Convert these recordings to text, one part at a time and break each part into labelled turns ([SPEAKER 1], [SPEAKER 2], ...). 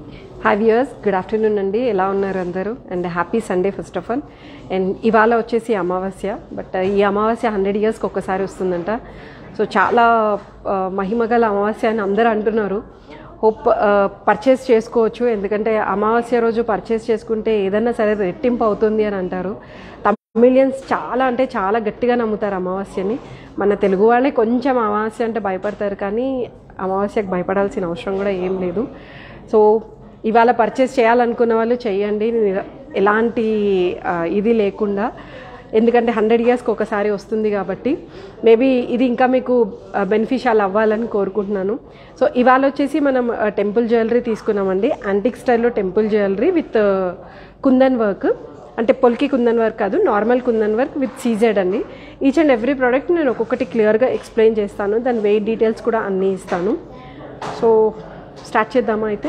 [SPEAKER 1] have years good afternoon అండి ఎలా ఉన్నారు అందరూ and happy Sunday first of all and ఇవాళ వచ్చేసి అమావాస్య బట్ ఈ అమావాస్య హండ్రెడ్ ఇయర్స్కి ఒక్కసారి వస్తుందంట సో చాలా ఆ, మహిమగల అమావాస్య అని అందరూ అంటున్నారు హోప్ పర్చేస్ చేసుకోవచ్చు ఎందుకంటే అమావాస్య రోజు పర్చేస్ చేసుకుంటే ఏదన్నా సరే రెట్టింపు అవుతుంది అని అంటారు తమిళియన్స్ చాలా అంటే చాలా గట్టిగా నమ్ముతారు అమావాస్యని మన తెలుగు వాళ్ళే కొంచెం అమావాస్య అంటే భయపడతారు కానీ అమావాస్యకు భయపడాల్సిన అవసరం కూడా ఏం లేదు సో ఇవాళ పర్చేస్ చేయాలనుకున్న వాళ్ళు చేయండి నిర- ఎలాంటి ఆ, ఇది లేకుండా ఎందుకంటే హండ్రెడ్ ఇయర్స్కి ఒకసారి వస్తుంది కాబట్టి మేబీ ఇది ఇంకా మీకు బెనిఫిషియల్ అవ్వాలని కోరుకుంటున్నాను సో ఇవాళ వచ్చేసి మనం టెంపుల్ జ్యువెలరీ తీసుకున్నామండి యాంటిక్ స్టైల్లో temple jewellery with kundan work అంటే పొల్కి కుందన్ వర్క్ కాదు normal kundan work with CZ అండి ఈచ్ అండ్ ఎవ్రీ ప్రోడక్ట్ నేను ఒక్కొక్కటి క్లియర్గా ఎక్స్ప్లెయిన్ చేస్తాను దాని వెయిట్ డీటెయిల్స్ కూడా అన్నీ ఇస్తాను సో స్టార్ట్ చేద్దామా అయితే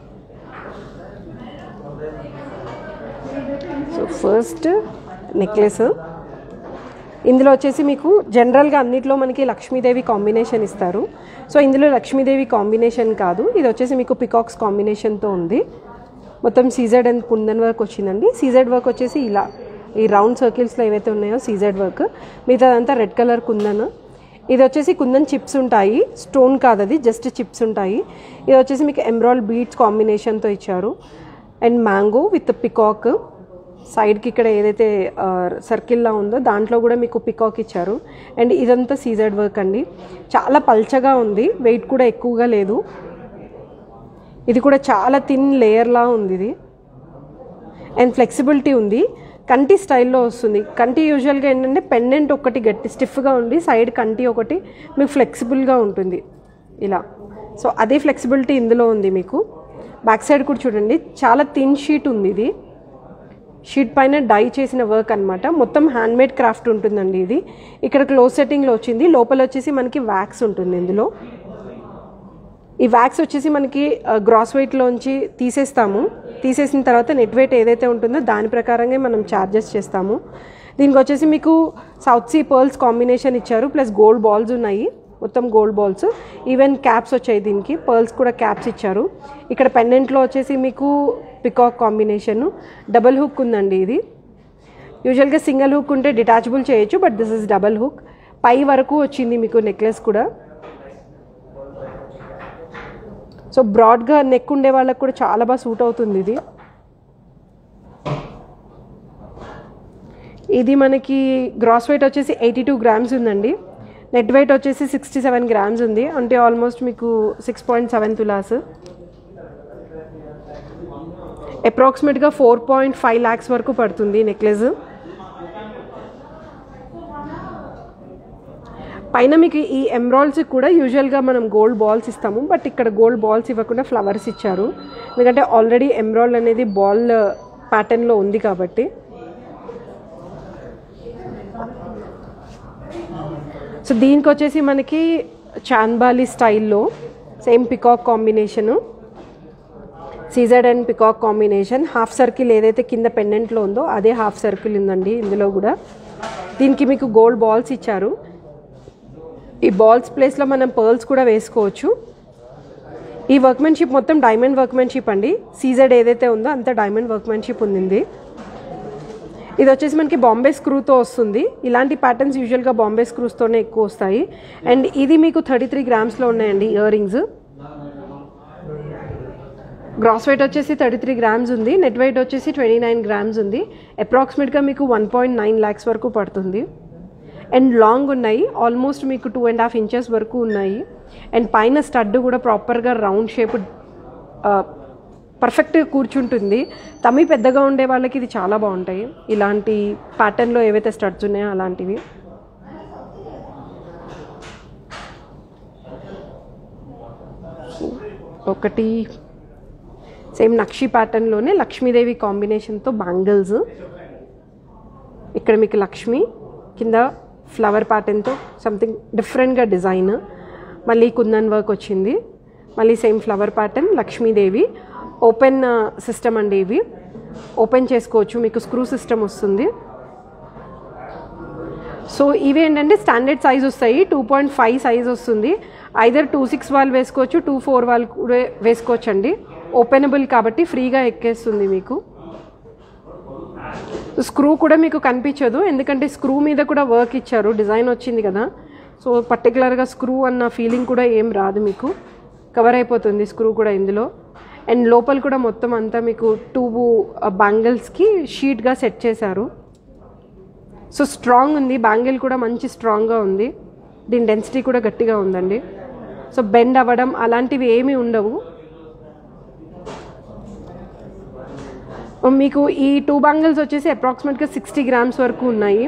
[SPEAKER 1] సో ఫస్ట్ నెక్లెస్ ఇందులో వచ్చేసి మీకు జనరల్గా అన్నిట్లో మనకి లక్ష్మీదేవి కాంబినేషన్ ఇస్తారు సో ఇందులో లక్ష్మీదేవి కాంబినేషన్ కాదు ఇది వచ్చేసి మీకు పికాక్స్ కాంబినేషన్తో ఉంది మొత్తం సీజెడ్ అండ్ కుందన్ వర్క్ వచ్చిందండి సీజెడ్ వర్క్ వచ్చేసి ఇలా ఈ రౌండ్ సర్కిల్స్లో ఏవైతే ఉన్నాయో సీజెడ్ వర్క్ మిగతాదంతా రెడ్ కలర్ కుందన్ ఇది వచ్చేసి కుందన్ చిప్స్ ఉంటాయి స్టోన్ కాదు అది జస్ట్ చిప్స్ ఉంటాయి ఇది వచ్చేసి మీకు ఎమ్రాల్ బీడ్స్ కాంబినేషన్తో ఇచ్చారు అండ్ మ్యాంగో విత్ పికాక్ సైడ్కి ఇక్కడ ఏదైతే సర్కిల్లా ఉందో దాంట్లో కూడా మీకు పికాక్ ఇచ్చారు అండ్ ఇదంతా సీజెడ్ వర్క్ అండి చాలా పల్చగా ఉంది వెయిట్ కూడా ఎక్కువగా లేదు ఇది కూడా చాలా థిన్ లేయర్లా ఉంది ఇది అండ్ ఫ్లెక్సిబిలిటీ ఉంది కంటి స్టైల్లో వస్తుంది కంటి యూజువల్గా ఏంటంటే పెండెంట్ ఒకటి గట్టి స్టిఫ్గా ఉంది సైడ్ కంటి ఒకటి మీకు ఫ్లెక్సిబుల్గా ఉంటుంది ఇలా సో అదే ఫ్లెక్సిబిలిటీ ఇందులో ఉంది మీకు బ్యాక్ సైడ్ కూడా చూడండి చాలా థిన్ షీట్ ఉంది ఇది షీట్ పైన డై చేసిన వర్క్ అన్నమాట మొత్తం హ్యాండ్మేడ్ క్రాఫ్ట్ ఉంటుందండి ఇది ఇక్కడ క్లోజ్ సెట్టింగ్లో వచ్చింది లోపల వచ్చేసి మనకి వ్యాక్స్ ఉంటుంది ఇందులో ఈ వ్యాక్స్ వచ్చేసి మనకి గ్రాస్ వెయిట్లోంచి తీసేస్తాము తీసేసిన తర్వాత నెట్ వెయిట్ ఏదైతే ఉంటుందో దాని ప్రకారంగా మనం ఛార్జెస్ చేస్తాము దీనికి వచ్చేసి మీకు సౌత్ సీ పర్ల్స్ కాంబినేషన్ ఇచ్చారు ప్లస్ గోల్డ్ బాల్స్ ఉన్నాయి మొత్తం గోల్డ్ బాల్స్ ఈవెన్ క్యాప్స్ వచ్చాయి దీనికి పర్ల్స్ కూడా క్యాప్స్ ఇచ్చారు ఇక్కడ పెండెంట్లో వచ్చేసి మీకు పికాక్ కాంబినేషన్ డబల్ హుక్ ఉందండి ఇది యూజువల్గా సింగిల్ హుక్ ఉంటే డిటాచబుల్ చేయొచ్చు but this is double hook పై వరకు వచ్చింది మీకు నెక్లెస్ కూడా సో బ్రాడ్గా నెక్ ఉండే వాళ్ళకి కూడా చాలా బాగా సూట్ అవుతుంది ఇది ఇది మనకి గ్రాస్ వెయిట్ వచ్చేసి ఎయిటీ టూ గ్రామ్స్ ఉందండి నెట్ వెయిట్ వచ్చేసి సిక్స్టీ సెవెన్ గ్రామ్స్ ఉంది అంటే ఆల్మోస్ట్ మీకు సిక్స్ పాయింట్ సెవెన్ తులాస్ అప్రాక్సిమేట్గా ఫోర్ పాయింట్ ఫైవ్ ల్యాక్స్ వరకు పడుతుంది నెక్లెస్ పైన మీకు ఈ ఎమ్రాల్స్ కూడా యూజువల్గా మనం గోల్డ్ బాల్స్ ఇస్తాము బట్ ఇక్కడ గోల్డ్ బాల్స్ ఇవ్వకుండా ఫ్లవర్స్ ఇచ్చారు ఎందుకంటే ఆల్రెడీ ఎమ్రాల్ అనేది బాల్ ప్యాటర్న్లో ఉంది కాబట్టి సో దీనికి వచ్చేసి మనకి చాన్బాలి స్టైల్లో సేమ్ పికాక్ కాంబినేషను సీజర్డ్ and peacock combination half circle ఏదైతే కింద పెండెంట్లో ఉందో అదే హాఫ్ సర్కిల్ ఉందండి ఇందులో కూడా దీనికి మీకు గోల్డ్ బాల్స్ ఇచ్చారు ఈ బాల్స్ ప్లేస్లో మనం పర్ల్స్ కూడా వేసుకోవచ్చు ఈ వర్క్మెన్షిప్ మొత్తం డైమండ్ వర్క్మెన్షిప్ అండి సీజెడ్ ఏదైతే ఉందో అంత డైమండ్ వర్క్మెన్షిప్ ఉంది ఇది వచ్చేసి మనకి బాంబే స్క్రూతో వస్తుంది ఇలాంటి ప్యాటర్న్స్ యూజువల్గా బాంబే స్క్రూస్తోనే ఎక్కువ వస్తాయి అండ్ ఇది మీకు థర్టీ త్రీ గ్రామ్స్లో ఉన్నాయండి ఇయర్ రింగ్స్ గ్రాస్ వెయిట్ వచ్చేసి థర్టీ త్రీ గ్రామ్స్ ఉంది నెట్ వెయిట్ వచ్చేసి ట్వంటీ నైన్ గ్రామ్స్ ఉంది అప్రాక్సిమేట్గా మీకు వన్ పాయింట్ నైన్ ల్యాక్స్ వరకు పడుతుంది అండ్ లాంగ్ ఉన్నాయి ఆల్మోస్ట్ మీకు టూ అండ్ హాఫ్ ఇంచెస్ వరకు ఉన్నాయి అండ్ పైన స్టడ్ కూడా ప్రాపర్గా రౌండ్ షేప్ పర్ఫెక్ట్గా కూర్చుంటుంది తమి పెద్దగా ఉండే వాళ్ళకి ఇది చాలా బాగుంటాయి ఇలాంటి ప్యాటర్న్లో ఏవైతే స్టడ్స్ ఉన్నాయో అలాంటివి ఒకటి సేమ్ నక్షి ప్యాటర్న్లోనే లక్ష్మీదేవి కాంబినేషన్తో బ్యాంగిల్స్ ఇక్కడ మీకు లక్ష్మి కింద ఫ్లవర్ ప్యాటర్న్తో సంథింగ్ డిఫరెంట్గా డిజైన్ మళ్ళీ కుందన్ వర్క్ వచ్చింది మళ్ళీ same flower pattern Lakshmidevi open system అండి ఇవి ఓపెన్ చేసుకోవచ్చు మీకు స్క్రూ సిస్టమ్ వస్తుంది సో ఇవి ఏంటంటే స్టాండర్డ్ సైజ్ వస్తాయి టూ పాయింట్ ఫైవ్ సైజ్ వస్తుంది ఐదర్ టూ సిక్స్ వాళ్ళు వేసుకోవచ్చు టూ ఫోర్ వాళ్ళు కూడా వేసుకోవచ్చు అండి ఓపెనబుల్ కాబట్టి ఫ్రీగా ఎక్కేస్తుంది మీకు స్క్రూ కూడా మీకు కనిపించదు ఎందుకంటే స్క్రూ మీద కూడా వర్క్ ఇచ్చారు డిజైన్ వచ్చింది కదా సో పర్టికులర్గా స్క్రూ అన్న ఫీలింగ్ కూడా ఏం రాదు మీకు కవర్ అయిపోతుంది స్క్రూ కూడా ఇందులో అండ్ లోపల కూడా మొత్తం అంతా మీకు టూబు బ్యాంగిల్స్కి షీట్గా సెట్ చేశారు సో స్ట్రాంగ్ ఉంది బ్యాంగిల్ కూడా మంచి స్ట్రాంగ్గా ఉంది దీని డెన్సిటీ కూడా గట్టిగా ఉందండి సో బెండ్ అవ్వడం అలాంటివి ఏమీ ఉండవు మీకు ఈ టూ బ్యాంగిల్స్ వచ్చేసి అప్రాక్సిమేట్గా సిక్స్టీ గ్రామ్స్ వరకు ఉన్నాయి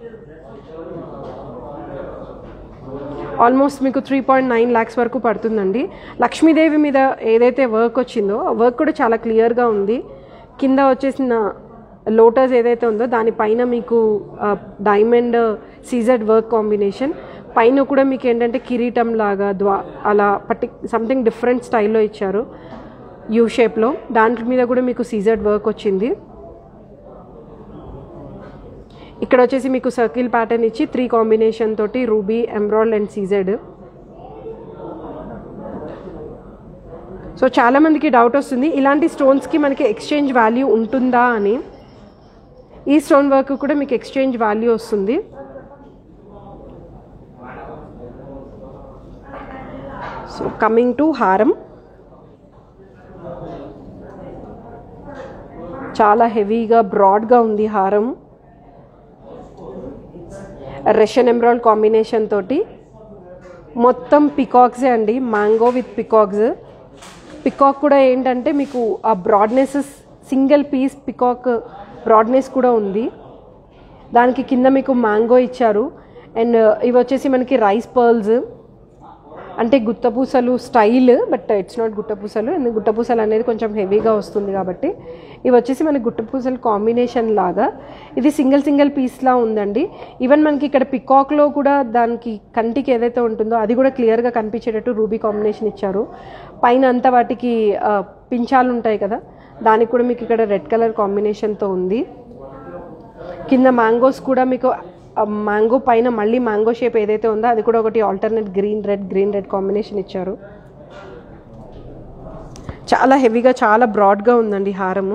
[SPEAKER 1] ఆల్మోస్ట్ మీకు త్రీ పాయింట్ నైన్ ల్యాక్స్ వరకు పడుతుందండి లక్ష్మీదేవి మీద ఏదైతే వర్క్ వచ్చిందో ఆ వర్క్ కూడా చాలా క్లియర్గా ఉంది కింద వచ్చేసిన లోటస్ ఏదైతే ఉందో దానిపైన మీకు డైమండ్ సీజెడ్ వర్క్ కాంబినేషన్ పైన కూడా మీకు ఏంటంటే కిరీటం లాగా ద్వా అలా పర్టి సంథింగ్ డిఫరెంట్ స్టైల్లో ఇచ్చారు యూ షేప్లో దాంట్లో మీద కూడా మీకు సీజెడ్ వర్క్ వచ్చింది ఇక్కడ వచ్చేసి మీకు సర్కిల్ ప్యాటర్న్ ఇచ్చి త్రీ కాంబినేషన్ తోటి రూబీ ఎంబ్రాయిడ్ అండ్ సీజెడ్ సో చాలా మందికి డౌట్ వస్తుంది ఇలాంటి స్టోన్స్కి మనకి ఎక్స్చేంజ్ వాల్యూ ఉంటుందా అని ఈ స్టోన్ వర్క్ కూడా మీకు ఎక్స్చేంజ్ వాల్యూ వస్తుంది సో కమింగ్ టు హారం చాలా హెవీగా బ్రాడ్గా ఉంది హారం రష్యన్ ఎమ్రాయిడ్ కాంబినేషన్ తోటి మొత్తం పికాక్సే అండి మ్యాంగో విత్ పికాక్స్ పికాక్ కూడా ఏంటంటే మీకు ఆ broadness single piece peacock broadness కూడా ఉంది దానికి కింద మీకు మ్యాంగో ఇచ్చారు అండ్ ఇవి వచ్చేసి మనకి రైస్ పర్ల్స్ అంటే గుత్తపూసలు స్టైల్ బట్ ఇట్స్ నాట్ గుట్టపూసలు ఎందుకు గుట్టపూసలు అనేది కొంచెం హెవీగా వస్తుంది కాబట్టి ఇవి వచ్చేసి మనకి గుట్టపూసలు కాంబినేషన్ లాగా ఇది సింగిల్ సింగిల్ పీస్లా ఉందండి ఈవెన్ మనకి ఇక్కడ పికాక్లో కూడా దానికి కంటికి ఏదైతే ఉంటుందో అది కూడా క్లియర్గా కనిపించేటట్టు రూబీ కాంబినేషన్ ఇచ్చారు పైన అంతా వాటికి ఆ, పించాలు ఉంటాయి కదా దానికి కూడా మీకు ఇక్కడ రెడ్ కలర్ కాంబినేషన్తో ఉంది కింద మ్యాంగోస్ కూడా మీకు మ్యాంగో పైన మళ్ళీ మ్యాంగో షేప్ ఏదైతే ఉందో అది కూడా ఒకటి alternate green red green red combination ఇచ్చారు చాలా హెవీగా చాలా బ్రాడ్గా ఉందండి హారము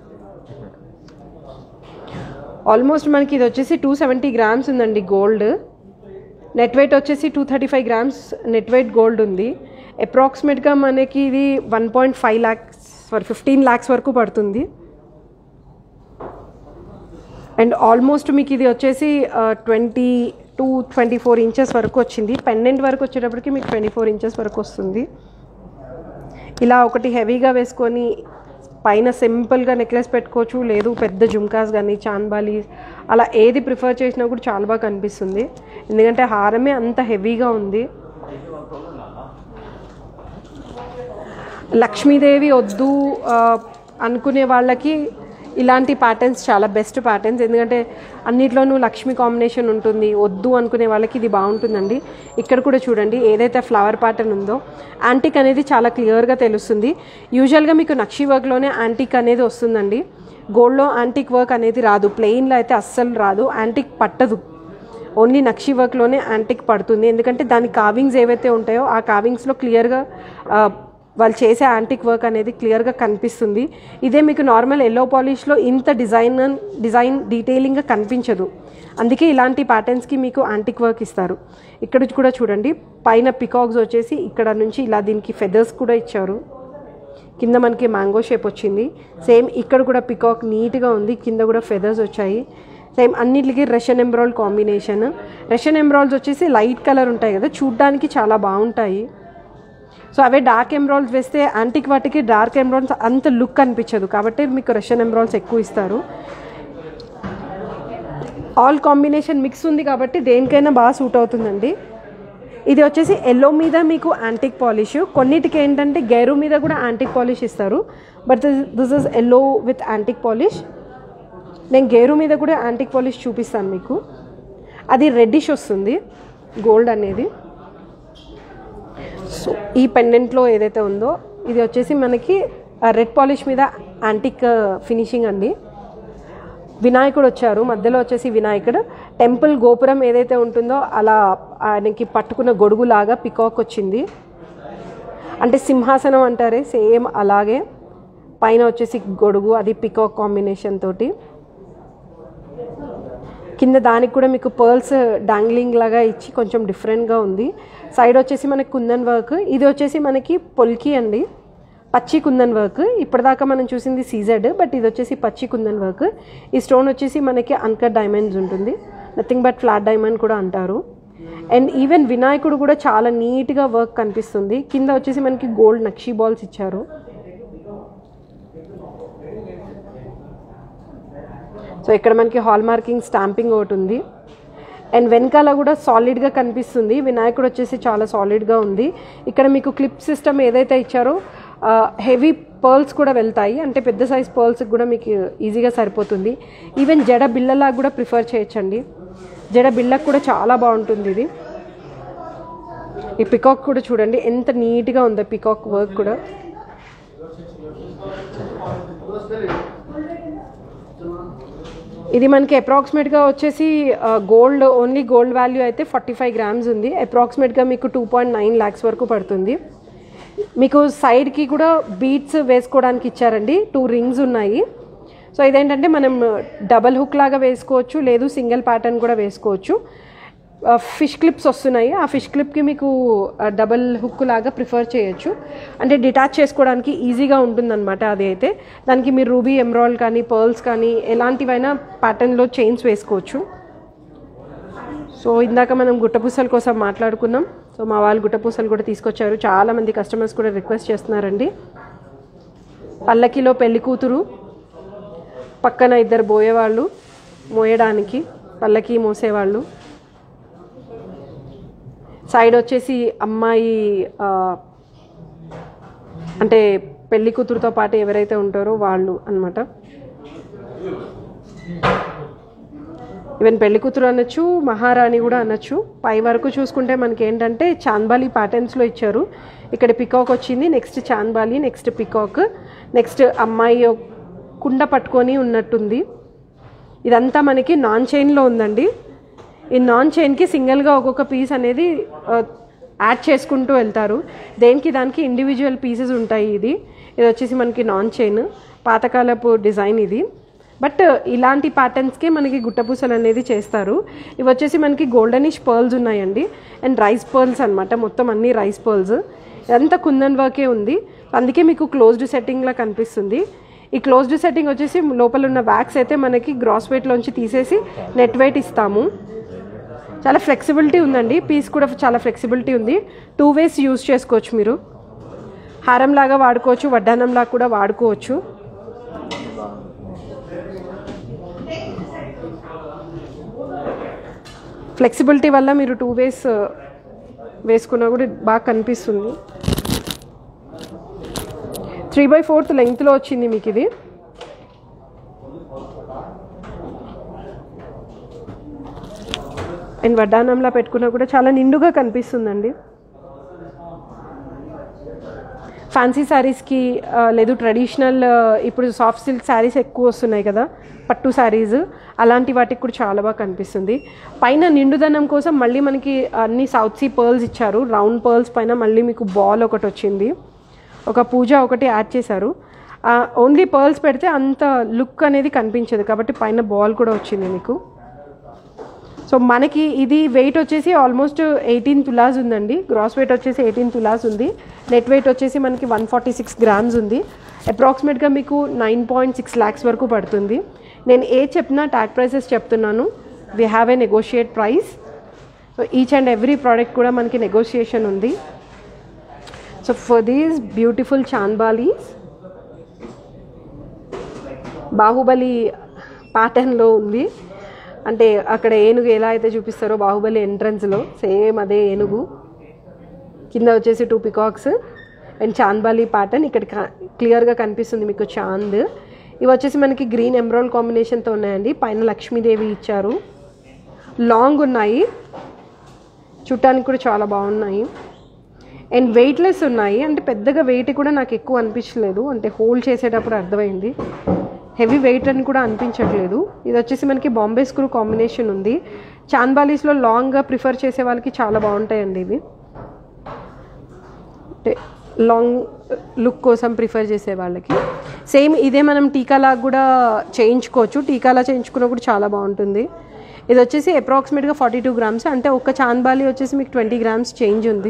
[SPEAKER 1] ఆల్మోస్ట్ మనకి ఇది వచ్చేసి టూ సెవెంటీ గ్రామ్స్ ఉందండి గోల్డ్ నెట్ వెయిట్ వచ్చేసి two thirty five grams net weight gold ఉంది అప్రాక్సిమేట్గా మనకి ఇది one point five lakhs sorry fifteen lakhs వరకు పడుతుంది అండ్ ఆల్మోస్ట్ మీకు ఇది వచ్చేసి twenty two twenty four inches వరకు వచ్చింది పెండెంట్ వరకు వచ్చేటప్పటికి మీకు ట్వంటీ ఫోర్ ఇంచెస్ వరకు వస్తుంది ఇలా ఒకటి హెవీగా వేసుకొని పైన సింపుల్గా నెక్లెస్ పెట్టుకోవచ్చు లేదు పెద్ద జుమ్కాస్ కానీ చాన్బాలి అలా ఏది ప్రిఫర్ చేసినా కూడా చాలా బాగా కనిపిస్తుంది ఎందుకంటే హారమే అంత హెవీగా ఉంది లక్ష్మీదేవి వద్దు ఆ, అనుకునే వాళ్ళకి ఇలాంటి ప్యాటర్న్స్ చాలా బెస్ట్ ప్యాటర్న్స్ ఎందుకంటే అన్నిట్లోనూ లక్ష్మి కాంబినేషన్ ఉంటుంది వద్దు అనుకునే వాళ్ళకి ఇది బాగుంటుందండి ఇక్కడ కూడా చూడండి ఏదైతే ఫ్లవర్ ప్యాటర్న్ ఉందో యాంటిక్ అనేది చాలా క్లియర్గా తెలుస్తుంది యూజువల్గా మీకు నక్షి వర్క్లోనే యాంటిక్ అనేది వస్తుందండి గోల్డ్లో యాంటిక్ వర్క్ అనేది రాదు ప్లెయిన్లో అయితే అస్సలు రాదు యాంటిక్ పట్టదు ఓన్లీ నక్షి వర్క్లోనే యాంటిక్ పడుతుంది ఎందుకంటే దాని కావింగ్స్ ఏవైతే ఉంటాయో ఆ కావింగ్స్లో క్లియర్గా వాళ్ళు చేసే యాంటిక్ వర్క్ అనేది క్లియర్గా కనిపిస్తుంది ఇదే మీకు నార్మల్ ఎల్లో పాలిష్లో ఇంత డిజైన్ డిజైన్ డీటెయిలింగ్గా కనిపించదు అందుకే ఇలాంటి ప్యాటర్న్స్కి మీకు యాంటిక్ వర్క్ ఇస్తారు ఇక్కడ కూడా చూడండి పైన పికాక్స్ వచ్చేసి ఇక్కడ నుంచి ఇలా దీనికి ఫెదర్స్ కూడా ఇచ్చారు కింద మనకి మ్యాంగో షేప్ వచ్చింది సేమ్ ఇక్కడ కూడా పికాక్ నీట్గా ఉంది కింద కూడా ఫెదర్స్ వచ్చాయి సేమ్ అన్నిటికి Russian emerald combination Russian emeralds వచ్చేసి లైట్ కలర్ ఉంటాయి కదా చూడ్డానికి చాలా బాగుంటాయి సో అవే డార్క్ ఎంబ్రాయిడ్స్ వేస్తే యాంటిక్ వాటికి డార్క్ ఎంబ్రాయిడ్స్ అంత లుక్ అనిపించదు కాబట్టి మీకు రష్యన్ ఎంబ్రాయిడ్స్ ఎక్కువ ఇస్తారు ఆల్ కాంబినేషన్ మిక్స్ ఉంది కాబట్టి దేనికైనా బాగా సూట్ అవుతుందండి ఇది వచ్చేసి ఎల్లో మీద మీకు యాంటిక్ పాలిష్ కొన్నిటికి ఏంటంటే గైరు మీద కూడా యాంటిక్ పాలిష్ ఇస్తారు but this is yellow with antique polish నేను గేరు మీద కూడా యాంటిక్ పాలిష్ చూపిస్తాను మీకు అది రెడ్డిష్ వస్తుంది గోల్డ్ అనేది సో ఈ పెండెంట్లో ఏదైతే ఉందో ఇది వచ్చేసి మనకి రెడ్ పాలిష్ మీద యాంటిక్ ఫినిషింగ్ అండి వినాయకుడు వచ్చారు మధ్యలో వచ్చేసి వినాయకుడు టెంపుల్ గోపురం ఏదైతే ఉంటుందో అలా ఆయనకి పట్టుకున్న గొడుగులాగా పికాక్ వచ్చింది అంటే సింహాసనం అంటారే సేమ్ అలాగే పైన వచ్చేసి గొడుగు అది పికాక్ కాంబినేషన్ తోటి కింద దానికి కూడా మీకు పర్ల్స్ డాంగ్లింగ్ లాగా ఇచ్చి కొంచెం డిఫరెంట్గా ఉంది సైడ్ వచ్చేసి మనకి కుందన్ వర్క్ ఇది వచ్చేసి మనకి పొల్కి అండి పచ్చి కుందన్ వర్క్ ఇప్పటిదాకా మనం చూసింది సీజెడ్ బట్ ఇది వచ్చేసి పచ్చి కుందన్ వర్క్ ఈ స్టోన్ వచ్చేసి మనకి అన్కట్ డైమండ్స్ ఉంటుంది నథింగ్ బట్ ఫ్లాట్ డైమండ్ కూడా అంటారు అండ్ ఈవెన్ వినాయకుడు కూడా చాలా నీట్గా వర్క్ కనిపిస్తుంది కింద వచ్చేసి మనకి గోల్డ్ నక్షీ బాల్స్ ఇచ్చారు సో ఇక్కడ మనకి హాల్ మార్కింగ్ స్టాంపింగ్ ఒకటి ఉంది అండ్ వెనకాల కూడా సాలిడ్గా కనిపిస్తుంది వినాయకుడు వచ్చేసి చాలా సాలిడ్గా ఉంది ఇక్కడ మీకు క్లిప్ సిస్టమ్ ఏదైతే ఇచ్చారో హెవీ పర్ల్స్ కూడా వెళ్తాయి అంటే పెద్ద సైజ్ పర్ల్స్కి కూడా మీకు ఈజీగా సరిపోతుంది ఈవెన్ జడ బిల్లలాగా కూడా ప్రిఫర్ చేయొచ్చండి జడ బిల్లకు కూడా చాలా బాగుంటుంది ఇది ఈ పికాక్ కూడా చూడండి ఎంత నీట్గా ఉందో పికాక్ వర్క్ కూడా ఇది మనకి అప్రాక్సిమేట్గా వచ్చేసి గోల్డ్ ఓన్లీ గోల్డ్ వాల్యూ అయితే ఫార్టీ ఫైవ్ గ్రామ్స్ ఉంది అప్రాక్సిమేట్గా మీకు టూ పాయింట్ నైన్ ల్యాక్స్ వరకు పడుతుంది మీకు సైడ్కి కూడా బీట్స్ వేసుకోవడానికి ఇచ్చారండి టూ రింగ్స్ ఉన్నాయి సో ఇదేంటంటే మనం డబల్ హుక్ లాగా వేసుకోవచ్చు లేదు సింగిల్ ప్యాటర్న్ కూడా వేసుకోవచ్చు ఫిష్ క్లిప్స్ వస్తున్నాయి ఆ ఫిష్ క్లిప్కి మీకు డబల్ హుక్ లాగా ప్రిఫర్ చేయొచ్చు అంటే డిటాచ్ చేసుకోవడానికి ఈజీగా ఉంటుందన్నమాట అది అయితే దానికి మీరు రూబీ ఎమ్రాల్ కానీ పర్ల్స్ కానీ ఎలాంటివైనా ప్యాటర్న్లో చైన్స్ వేసుకోవచ్చు సో ఇందాక మనం గుట్టపూసల కోసం మాట్లాడుకున్నాం సో మా వాళ్ళు గుట్టపూసలు కూడా తీసుకొచ్చారు చాలా మంది కస్టమర్స్ కూడా రిక్వెస్ట్ చేస్తున్నారండి పల్లకిలో పెళ్లి కూతురు పక్కన ఇద్దరు బోయేవాళ్ళు మోయడానికి పల్లకి మోసేవాళ్ళు సైడ్ వచ్చేసి అమ్మాయి ఆ, అంటే పెళ్లి కూతురుతో పాటు ఎవరైతే ఉంటారో వాళ్ళు అన్నమాట ఈవెన్ పెళ్లి కూతురు అనొచ్చు మహారాణి కూడా అనొచ్చు పై వరకు చూసుకుంటే మనకి ఏంటంటే చాంబాలి ప్యాటర్న్స్లో ఇచ్చారు ఇక్కడ పికాక్ వచ్చింది next chandbali next peacock next అమ్మాయి ఒక కుండ పట్టుకొని ఉన్నట్టుంది ఇదంతా మనకి నాన్ చైన్లో ఉందండి ఈ నాన్ చైన్కి సింగిల్గా ఒక్కొక్క పీస్ అనేది ఆ, యాడ్ చేసుకుంటూ వెళ్తారు దేనికి దానికి ఇండివిజువల్ పీసెస్ ఉంటాయి ఇది ఇది వచ్చేసి మనకి నాన్ చైన్ పాతకాలపు డిజైన్ ఇది బట్ ఇలాంటి ప్యాటర్న్స్కే మనకి గుట్టపూసలు అనేది చేస్తారు ఇవి వచ్చేసి మనకి గోల్డెనిష్ పర్ల్స్ ఉన్నాయండి అండ్ రైస్ పర్ల్స్ అన్నమాట మొత్తం అన్ని రైస్ పర్ల్స్ ఇదంతా కుందన్ వర్కే ఉంది అందుకే మీకు క్లోజ్డ్ సెట్టింగ్లా కనిపిస్తుంది ఈ క్లోజ్డ్ సెట్టింగ్ వచ్చేసి లోపల ఉన్న వ్యాక్స్ అయితే మనకి గ్రాస్ వెయిట్లోంచి తీసేసి నెట్ వెయిట్ ఇస్తాము చాలా ఫ్లెక్సిబిలిటీ ఉందండి పీస్ కూడా చాలా ఫ్లెక్సిబిలిటీ ఉంది టూ వేస్ యూస్ చేసుకోవచ్చు మీరు హారం లాగా వాడుకోవచ్చు వడ్డానం లాగా కూడా వాడుకోవచ్చు ఫ్లెక్సిబిలిటీ వల్ల మీరు టూ వేస్ వేసుకున్నా కూడా బాగా కనిపిస్తుంది త్రీ బై ఫోర్త్ లెంగ్త్లో వచ్చింది మీకు ఇది అండ్ వడ్డానంలా పెట్టుకున్నా కూడా చాలా నిండుగా కనిపిస్తుందండి ఫ్యాన్సీ శారీస్కి లేదు ట్రెడిషనల్ ఇప్పుడు సాఫ్ట్ సిల్క్ శారీస్ ఎక్కువ వస్తున్నాయి కదా పట్టు శారీస్ అలాంటి వాటికి కూడా చాలా బాగా కనిపిస్తుంది పైన నిండుదనం కోసం మళ్ళీ మనకి అన్ని సౌత్ సీ పర్ల్స్ ఇచ్చారు రౌండ్ పర్ల్స్ పైన మళ్ళీ మీకు బాల్ ఒకటి వచ్చింది ఒక పూజ ఒకటి యాడ్ చేశారు ఓన్లీ పర్ల్స్ పెడితే అంత లుక్ అనేది కనిపించదు కాబట్టి పైన బాల్ కూడా వచ్చింది మీకు సో మనకి ఇది వెయిట్ వచ్చేసి ఆల్మోస్ట్ ఎయిటీన్ తులాస్ ఉందండి గ్రాస్ వెయిట్ వచ్చేసి ఎయిటీన్ తులాస్ ఉంది నెట్ వెయిట్ వచ్చేసి మనకి వన్ ఫార్టీ సిక్స్ గ్రామ్స్ ఉంది అప్రాక్సిమేట్గా మీకు నైన్ పాయింట్ సిక్స్ ల్యాక్స్ వరకు పడుతుంది నేను ఏ చెప్పినా ట్యాగ్ ప్రైసెస్ చెప్తున్నాను we have a negotiate price so each and every product కూడా మనకి నెగోషియేషన్ ఉంది so for these beautiful chandbalis Baahubali ప్యాటర్న్లో ఉంది అంటే అక్కడ ఏనుగు ఎలా అయితే చూపిస్తారో బాహుబలి ఎంట్రన్స్లో సేమ్ అదే ఏనుగు కింద వచ్చేసి two peacocks and chandbali pattern ఇక్కడ క్లియర్గా కనిపిస్తుంది మీకు చాంద్ ఇవి వచ్చేసి మనకి గ్రీన్ ఎమరాల్ కాంబినేషన్తో ఉన్నాయండి పైన లక్ష్మీదేవి ఇచ్చారు లాంగ్ ఉన్నాయి చూడటానికి కూడా చాలా బాగున్నాయి అండ్ వెయిట్లెస్ ఉన్నాయి అంటే పెద్దగా వెయిట్ కూడా నాకు ఎక్కువ అనిపించలేదు అంటే హోల్డ్ చేసేటప్పుడు అర్థమైంది హెవీ వెయిట్ అని కూడా అనిపించట్లేదు ఇది వచ్చేసి మనకి బాంబే స్క్రూ కాంబినేషన్ ఉంది చాన్బాలీస్లో లాంగ్గా ప్రిఫర్ చేసే వాళ్ళకి చాలా బాగుంటాయండి ఇవి అంటే లాంగ్ లుక్ కోసం ప్రిఫర్ చేసే వాళ్ళకి సేమ్ ఇదే మనం టీకాలా కూడా చేయించుకోవచ్చు టీకాలా చేయించుకున్నా కూడా చాలా బాగుంటుంది ఇది వచ్చేసి అప్రాక్సిమేట్గా ఫార్టీ టూ గ్రామ్స్ అంటే ఒక్క చాంద్బాలి వచ్చేసి మీకు ట్వంటీ గ్రామ్స్ చేంజ్ ఉంది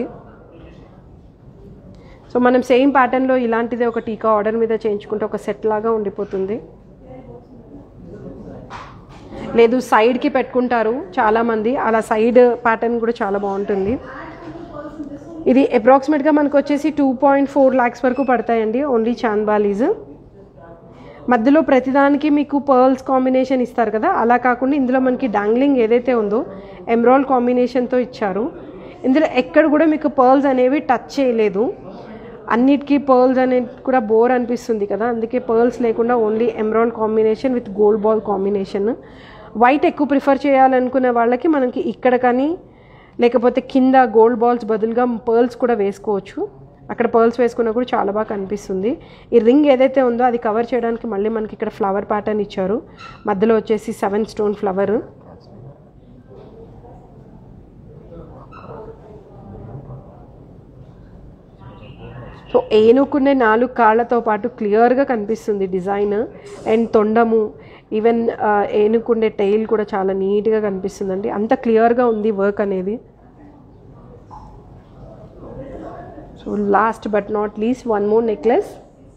[SPEAKER 1] సో మనం సేమ్ ప్యాటర్న్లో ఇలాంటిదే ఒక టీకా ఆర్డర్ మీద చేయించుకుంటే ఒక సెట్ లాగా ఉండిపోతుంది లేదు సైడ్కి పెట్టుకుంటారు చాలామంది అలా సైడ్ ప్యాటర్న్ కూడా చాలా బాగుంటుంది ఇది అప్రాక్సిమేట్గా మనకు వచ్చేసి టూ పాయింట్ ఫోర్ ల్యాక్స్ వరకు పడతాయండి ఓన్లీ చాంద్బాలీస్ మధ్యలో ప్రతిదానికి మీకు పర్ల్స్ కాంబినేషన్ ఇస్తారు కదా అలా కాకుండా ఇందులో మనకి డాంగ్లింగ్ ఏదైతే ఉందో ఎమ్రాల్ కాంబినేషన్తో ఇచ్చారు ఇందులో ఎక్కడ కూడా మీకు పర్ల్స్ అనేవి టచ్ చేయలేదు అన్నిటికీ పర్ల్స్ అనేది కూడా బోర్ అనిపిస్తుంది కదా అందుకే పర్ల్స్ లేకుండా only emerald combination with gold ball combination white ఎక్కువ ప్రిఫర్ చేయాలనుకునే వాళ్ళకి మనకి ఇక్కడ కానీ లేకపోతే కింద గోల్డ్ బాల్స్ బదులుగా పర్ల్స్ కూడా వేసుకోవచ్చు అక్కడ పర్ల్స్ వేసుకున్నా కూడా చాలా బాగా కనిపిస్తుంది ఈ రింగ్ ఏదైతే ఉందో అది కవర్ చేయడానికి మళ్ళీ మనకి ఇక్కడ ఫ్లవర్ ప్యాటర్న్ ఇచ్చారు మధ్యలో వచ్చేసి సెవెన్ స్టోన్ ఫ్లవర్ సో ఏనుకునే నాలుగు కాళ్ళతో పాటు క్లియర్గా కనిపిస్తుంది డిజైన్ అండ్ తొండము ఈవెన్ ఏనుకుండే టైల్ కూడా చాలా నీట్గా కనిపిస్తుందండి అంత క్లియర్గా ఉంది వర్క్ అనేది so last but not least one more necklace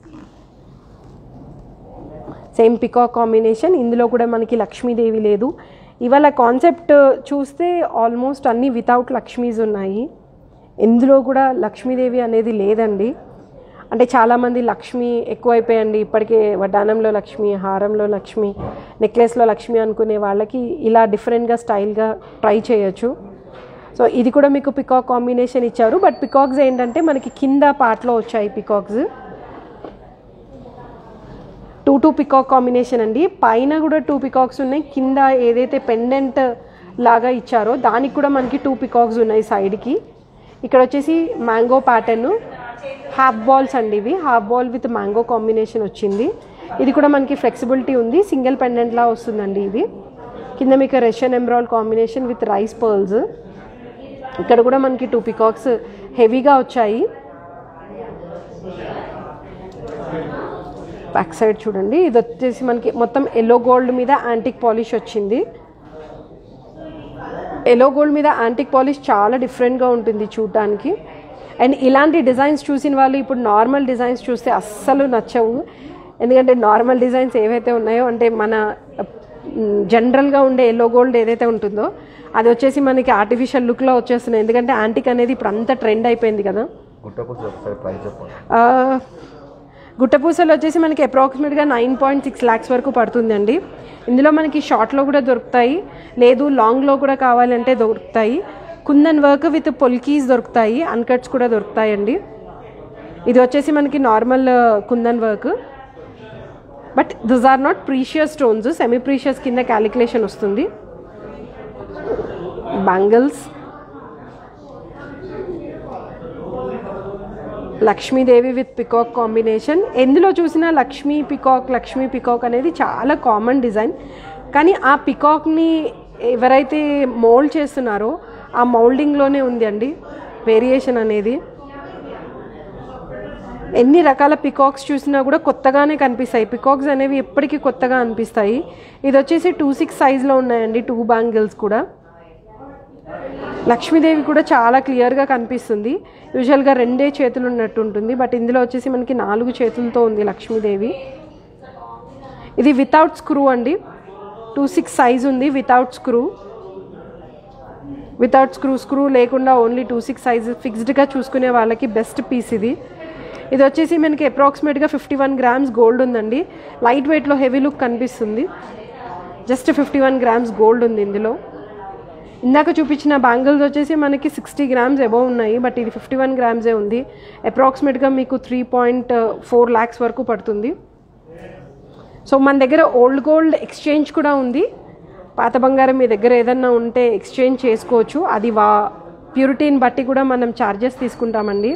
[SPEAKER 1] same peacock combination ఇందులో కూడా మనకి లక్ష్మీదేవి లేదు ఇవాళ కాన్సెప్ట్ చూస్తే ఆల్మోస్ట్ అన్నీ వితౌట్ లక్ష్మీస్ ఉన్నాయి ఇందులో కూడా లక్ష్మీదేవి అనేది లేదండి అంటే చాలామంది లక్ష్మి ఎక్కువైపోయండి ఇప్పటికే వడ్డానంలో లక్ష్మి హారంలో లక్ష్మి నెక్లెస్లో లక్ష్మి అనుకునే వాళ్ళకి ఇలా డిఫరెంట్గా స్టైల్గా ట్రై చేయొచ్చు సో ఇది కూడా మీకు పికాక్ కాంబినేషన్ ఇచ్చారు బట్ పికాక్స్ ఏంటంటే మనకి కింద పార్ట్లో వచ్చాయి peacocks two two peacock combination అండి పైన కూడా టూ పికాక్స్ ఉన్నాయి కింద ఏదైతే పెండెంట్ లాగా ఇచ్చారో దానికి కూడా మనకి టూ పికాక్స్ ఉన్నాయి సైడ్కి ఇక్కడ వచ్చేసి మ్యాంగో ప్యాటర్న్ హాఫ్ బాల్స్ అండి ఇవి half ball with mango combination వచ్చింది ఇది కూడా మనకి ఫ్లెక్సిబిలిటీ ఉంది సింగిల్ పెండెంట్ లా వస్తుందండి ఇది కింద మీకు రష్యన్ ఎంబ్రాయిల్ కాంబినేషన్ విత్ రైస్ పర్ల్స్ ఇక్కడ కూడా మనకి టూ పికాక్స్ హెవీగా వచ్చాయి బ్యాక్ సైడ్ చూడండి ఇది వచ్చేసి మనకి మొత్తం ఎల్లో గోల్డ్ మీద యాంటిక్ పాలిష్ వచ్చింది ఎల్లో గోల్డ్ మీద యాంటిక్ పాలిష్ చాలా డిఫరెంట్గా ఉంటుంది చూడటానికి అండ్ ఇలాంటి డిజైన్స్ చూసిన వాళ్ళు ఇప్పుడు నార్మల్ డిజైన్స్ చూస్తే అస్సలు నచ్చవు ఎందుకంటే నార్మల్ డిజైన్స్ ఏవైతే ఉన్నాయో అంటే మన జనరల్గా ఉండే ఎల్లో గోల్డ్ ఏదైతే ఉంటుందో అది వచ్చేసి మనకి ఆర్టిఫిషియల్ లుక్లో వచ్చేస్తున్నాయి ఎందుకంటే యాంటిక్ అనేది ఇప్పుడు అంత ట్రెండ్ అయిపోయింది కదా
[SPEAKER 2] గుట్టపూస ఒకసారి ప్రైస్ చెప్పండి
[SPEAKER 1] ఆ, గుట్టపూసలు వచ్చేసి మనకి అప్రాక్సిమేట్గా నైన్ పాయింట్ సిక్స్ ల్యాక్స్ వరకు పడుతుందండి ఇందులో మనకి షార్ట్లో కూడా దొరుకుతాయి లేదు లాంగ్లో కూడా కావాలంటే దొరుకుతాయి కుందన్ వర్క్ విత్ పొల్కీస్ దొరుకుతాయి అన్కట్స్ కూడా దొరుకుతాయండి ఇది వచ్చేసి మనకి normal kundan work but this are not precious stones semi precious కింద క్యాలిక్యులేషన్ వస్తుంది bangles Lakshmidevi with peacock combination ఎందులో చూసినా లక్ష్మీ పికాక్ లక్ష్మీ పికాక్ అనేది చాలా కామన్ డిజైన్ కానీ ఆ పికాక్ని ఎవరైతే మోల్డ్ చేస్తున్నారో ఆ మౌల్డింగ్లోనే ఉంది అండి వేరియేషన్ అనేది ఎన్ని రకాల పికాక్స్ చూసినా కూడా కొత్తగానే కనిపిస్తాయి పికాక్స్ అనేవి ఎప్పటికీ కొత్తగా అనిపిస్తాయి ఇది వచ్చేసి టూ సిక్స్ సైజ్లో ఉన్నాయండి టూ బ్యాంగిల్స్ కూడా లక్ష్మీదేవి కూడా చాలా క్లియర్గా కనిపిస్తుంది యూజువల్గా రెండే చేతులు ఉన్నట్టు ఉంటుంది బట్ ఇందులో వచ్చేసి మనకి నాలుగు చేతులతో ఉంది లక్ష్మీదేవి ఇది వితౌట్ స్క్రూ అండి టూ సిక్స్ సైజ్ ఉంది without screw without screw screw లేకుండా ఓన్లీ టూ సిక్స్ సైజ్ ఫిక్స్డ్గా చూసుకునే వాళ్ళకి బెస్ట్ పీస్ ఇది ఇది వచ్చేసి మనకి అప్రాక్సిమేట్గా ఫిఫ్టీ వన్ గ్రామ్స్ గోల్డ్ ఉందండి లైట్ వెయిట్లో హెవీ లుక్ కనిపిస్తుంది just fifty one grams gold ఉంది ఇందులో ఇందాక చూపించిన బ్యాంగిల్స్ వచ్చేసి మనకి సిక్స్టీ గ్రామ్స్ అబౌవ్ ఉన్నాయి బట్ ఇది ఫిఫ్టీ వన్ గ్రామ్సే ఉంది అప్రాక్సిమేట్గా మీకు త్రీ పాయింట్ ఫోర్ ల్యాక్స్ వరకు పడుతుంది సో మన దగ్గర ఓల్డ్ గోల్డ్ ఎక్స్చేంజ్ కూడా ఉంది పాత బంగారం మీ దగ్గర ఏదన్నా ఉంటే ఎక్స్చేంజ్ చేసుకోవచ్చు అది వా ప్యూరిటీని బట్టి కూడా మనం ఛార్జెస్ తీసుకుంటామండి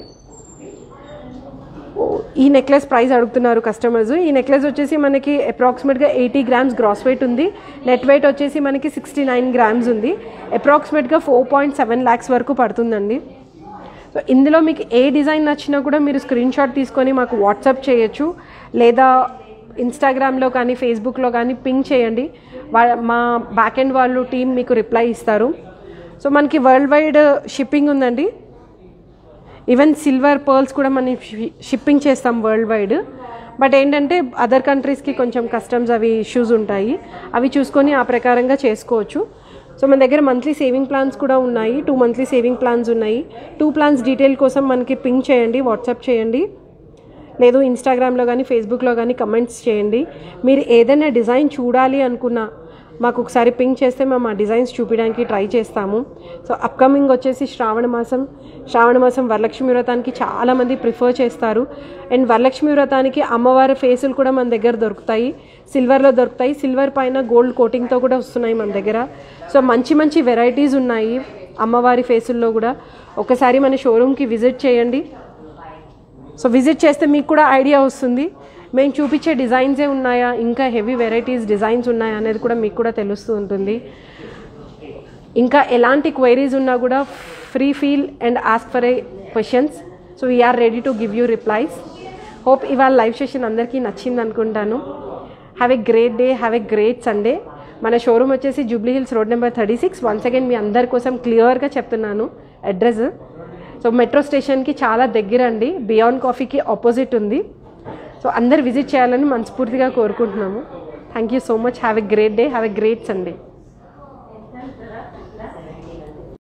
[SPEAKER 1] ఓ, ఈ నెక్లెస్ ప్రైస్ అడుగుతున్నారు కస్టమర్స్ ఈ నెక్లెస్ వచ్చేసి మనకి అప్రాక్సిమేట్గా ఎయిటీ గ్రామ్స్ గ్రాస్ వెయిట్ ఉంది నెట్ వెయిట్ వచ్చేసి మనకి సిక్స్టీ నైన్ గ్రామ్స్ ఉంది అప్రాక్సిమేట్గా ఫోర్ పాయింట్ సెవెన్ ల్యాక్స్ వరకు పడుతుందండి సో ఇందులో మీకు ఏ డిజైన్ నచ్చినా కూడా మీరు స్క్రీన్ షాట్ తీసుకొని మాకు వాట్సాప్ చేయొచ్చు లేదా ఇన్స్టాగ్రామ్లో కానీ ఫేస్బుక్లో కానీ పింక్ చేయండి వా మా బ్యాక్ ఎండ్ వాళ్ళు టీం మీకు రిప్లై ఇస్తారు సో మనకి వరల్డ్ వైడ్ షిప్పింగ్ ఉందండి ఈవెన్ సిల్వర్ పర్ల్స్ కూడా మనం షి- షిప్పింగ్ చేస్తాం వరల్డ్ వైడ్ బట్ ఏంటంటే అదర్ కంట్రీస్కి కొంచెం కస్టమ్స్ అవి ఇష్యూస్ ఉంటాయి అవి చూసుకొని ఆ ప్రకారంగా చేసుకోవచ్చు సో మన దగ్గర మంత్లీ సేవింగ్ ప్లాన్స్ కూడా ఉన్నాయి టూ మంత్లీ సేవింగ్ ప్లాన్స్ ఉన్నాయి టూ ప్లాన్స్ డీటెయిల్ కోసం మనకి పింక్ చేయండి వాట్సాప్ చేయండి లేదు ఇన్స్టాగ్రామ్లో కానీ ఫేస్బుక్లో కానీ కమెంట్స్ చేయండి మీరు ఏదైనా డిజైన్ చూడాలి అనుకున్నా మాకు ఒకసారి పింక్ చేస్తే మేము ఆ డిజైన్స్ చూపించడానికి ట్రై చేస్తాము సో అప్కమింగ్ వచ్చేసి శ్రావణ మాసం శ్రావణ మాసం వరలక్ష్మి వ్రతానికి చాలామంది ప్రిఫర్ చేస్తారు అండ్ వరలక్ష్మి వ్రతానికి అమ్మవారి ఫేసులు కూడా మన దగ్గర దొరుకుతాయి సిల్వర్లో దొరుకుతాయి సిల్వర్ పైన గోల్డ్ కోటింగ్తో కూడా వస్తున్నాయి మన దగ్గర సో మంచి మంచి వెరైటీస్ ఉన్నాయి అమ్మవారి ఫేసుల్లో కూడా ఒకసారి మన షోరూమ్కి విజిట్ చేయండి సో విజిట్ చేస్తే మీకు కూడా ఐడియా వస్తుంది మేము చూపించే డిజైన్సే ఉన్నాయా ఇంకా హెవీ వెరైటీస్ డిజైన్స్ ఉన్నాయా అనేది కూడా మీకు కూడా తెలుస్తూ ఉంటుంది ఇంకా ఎలాంటి క్వైరీస్ ఉన్నా కూడా free feel and ask for a questions so we are ready to give you replies hope ఇవాళ లైవ్ సెషన్ అందరికీ నచ్చింది అనుకుంటాను have a great day have a great Sunday మన షోరూమ్ వచ్చేసి Jubilee Hills road number thirty six once again మీ అందరి కోసం క్లియర్గా చెప్తున్నాను అడ్రస్ సో మెట్రో స్టేషన్కి చాలా దగ్గర అండి బియాండ్ కాఫీకి ఆపోజిట్ ఉంది సో అందరు విజిట్ చేయాలని మనస్ఫూర్తిగా కోరుకుంటున్నాము thank you so much have a great day have a great Sunday